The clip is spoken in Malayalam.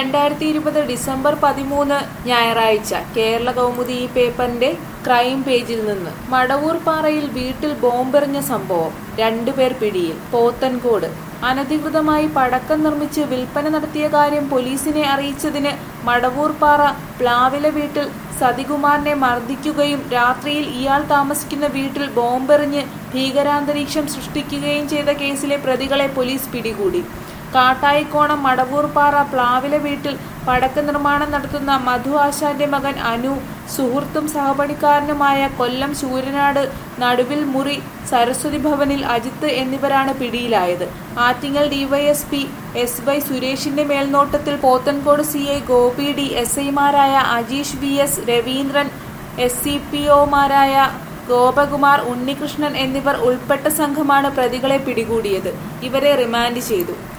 രണ്ടായിരത്തി ഇരുപത് ഡിസംബർ പതിമൂന്ന് ഞായറാഴ്ച കേരള കൗമുദി ഈ പേപ്പറിന്റെ ക്രൈം പേജിൽ നിന്ന് മടവൂർ പാറയിൽ വീട്ടിൽ ബോംബെറിഞ്ഞ സംഭവം രണ്ടുപേർ പിടിയിൽ പോത്തൻകോട് അനധികൃതമായി പടക്കം നിർമ്മിച്ച് വിൽപ്പന നടത്തിയ കാര്യം പോലീസിനെ അറിയിച്ചതിന് മടവൂർ പാറ പ്ലാവില വീട്ടിൽ സതികുമാറിനെ മർദ്ദിക്കുകയും രാത്രിയിൽ ഇയാൾ താമസിക്കുന്ന വീട്ടിൽ ബോംബെറിഞ്ഞ് ഭീകരാന്തരീക്ഷം സൃഷ്ടിക്കുകയും ചെയ്ത കേസിലെ പ്രതികളെ പോലീസ് പിടികൂടി കാട്ടായിക്കോണം മടവൂർപ്പാറ പ്ലാവില വീട്ടിൽ പടക്ക നിർമ്മാണം നടത്തുന്ന മധു ആശാന്റെ മകൻ അനു സുഹൃത്തും സഹപണിക്കാരനുമായ കൊല്ലം ശൂരനാട് നടുവിൽ മുറി സരസ്വതി ഭവനിൽ അജിത്ത് എന്നിവരാണ് പിടിയിലായത് ആറ്റിങ്ങൽ ഡിവൈഎസ്പി എസ് വൈ സുരേഷിന്റെ മേൽനോട്ടത്തിൽ Pothencode C I Gopi D S ഐമാരായ Ajeesh V S Raveendran S C P ഒമാരായ ഗോപകുമാർ ഉണ്ണികൃഷ്ണൻ എന്നിവർ ഉൾപ്പെട്ട സംഘമാണ് പ്രതികളെ പിടികൂടിയത് ഇവരെ റിമാൻഡ് ചെയ്തു